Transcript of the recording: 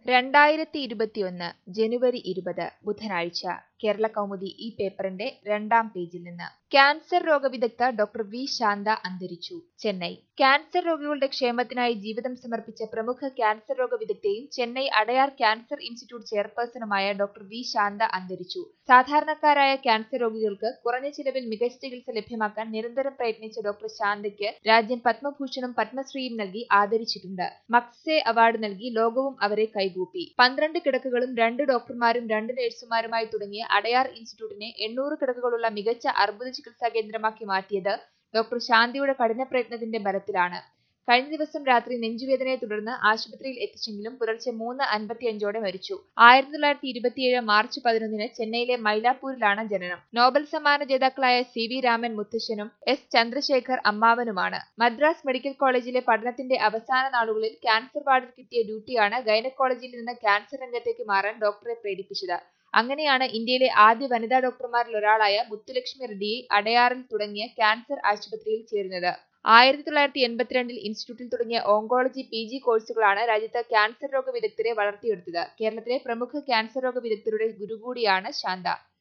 രണ്ടായിരത്തി ഇരുപത്തിയൊന്ന് ജനുവരി ഇരുപത് ബുധനാഴ്ച കേരള കൗമുദി ഈ പേപ്പറിന്റെ രണ്ടാം പേജിൽ നിന്ന് ക്യാൻസർ രോഗവിദഗ്ധ ഡോക്ടർ വി ശാന്ത അന്തരിച്ചു ചെന്നൈ ക്യാൻസർ രോഗികളുടെ ക്ഷേമത്തിനായി ജീവിതം സമർപ്പിച്ച പ്രമുഖ ക്യാൻസർ രോഗവിദഗ്ധയും ചെന്നൈ അടയാർ ക്യാൻസർ ഇൻസ്റ്റിറ്റ്യൂട്ട് ചെയർപേഴ്സണുമായ ഡോക്ടർ വി ശാന്ത അന്തരിച്ചു സാധാരണക്കാരായ ക്യാൻസർ രോഗികൾക്ക് കുറഞ്ഞ ചിലവിൽ മികച്ച ചികിത്സ ലഭ്യമാക്കാൻ നിരന്തരം പ്രയത്നിച്ച ഡോക്ടർ ശാന്തയ്ക്ക് രാജ്യം പത്മഭൂഷണും പത്മശ്രീയും നൽകി ആദരിച്ചിട്ടുണ്ട് മക്സെ അവാർഡ് നൽകി ലോകവും അവരെ കൈകൂപ്പി പന്ത്രണ്ട് കിടക്കുകളും രണ്ട് ഡോക്ടർമാരും രണ്ട് നഴ്സുമാരുമായി തുടങ്ങിയ അടയാർ ഇൻസ്റ്റിറ്റ്യൂട്ടിനെ എണ്ണൂറ് കിടക്കുകളുള്ള മികച്ച അർബുദ ചികിത്സാ കേന്ദ്രമാക്കി മാറ്റിയത് ഡോക്ടർ ശാന്തിയുടെ കഠിന പ്രയത്നത്തിന്റെ ബലത്തിലാണ് കഴിഞ്ഞ ദിവസം രാത്രി നെഞ്ചുവേദനയെ തുടർന്ന് ആശുപത്രിയിൽ എത്തിച്ചെങ്കിലും പുലർച്ചെ മൂന്ന് അൻപത്തിയഞ്ചോടെ മരിച്ചു ആയിരത്തി തൊള്ളായിരത്തി ഇരുപത്തിയേഴ് മാർച്ച് പതിനൊന്നിന് ചെന്നൈയിലെ മൈലാപ്പൂരിലാണ് ജനനം നോബൽ സമ്മാന ജേതാക്കളായ സി വി രാമൻ മുത്തശ്ശനും എസ് ചന്ദ്രശേഖർ അമ്മാവനുമാണ് മദ്രാസ് മെഡിക്കൽ കോളേജിലെ പഠനത്തിന്റെ അവസാന നാളുകളിൽ ക്യാൻസർ വാർഡിൽ കിട്ടിയ ഡ്യൂട്ടിയാണ് ഗൈനക്കോളജിയിൽ നിന്ന് ക്യാൻസർ രംഗത്തേക്ക് മാറാൻ ഡോക്ടറെ പ്രേരിപ്പിച്ചത് അങ്ങനെയാണ് ഇന്ത്യയിലെ ആദ്യ വനിതാ ഡോക്ടർമാരിൽ ഒരാളായ മുത്തുലക്ഷ്മി റെഡ്ഡിയെ അടയാറിൽ തുടങ്ങിയ ക്യാൻസർ ആശുപത്രിയിൽ ചേരുന്നത് ആയിരത്തി തൊള്ളായിരത്തി എൺപത്തിരണ്ടിൽ ഇൻസ്റ്റിറ്റ്യൂട്ടിൽ തുടങ്ങിയ ഓങ്കോളജി പി ജി കോഴ്സുകളാണ് രാജ്യത്ത് ക്യാൻസർ രോഗ വിദഗ്ധരെ വളർത്തിയെടുത്തത് കേരളത്തിലെ പ്രമുഖ ക്യാൻസർ രോഗ വിദഗ്ധരുടെ ഗുരു കൂടിയാണ് ശാന്ത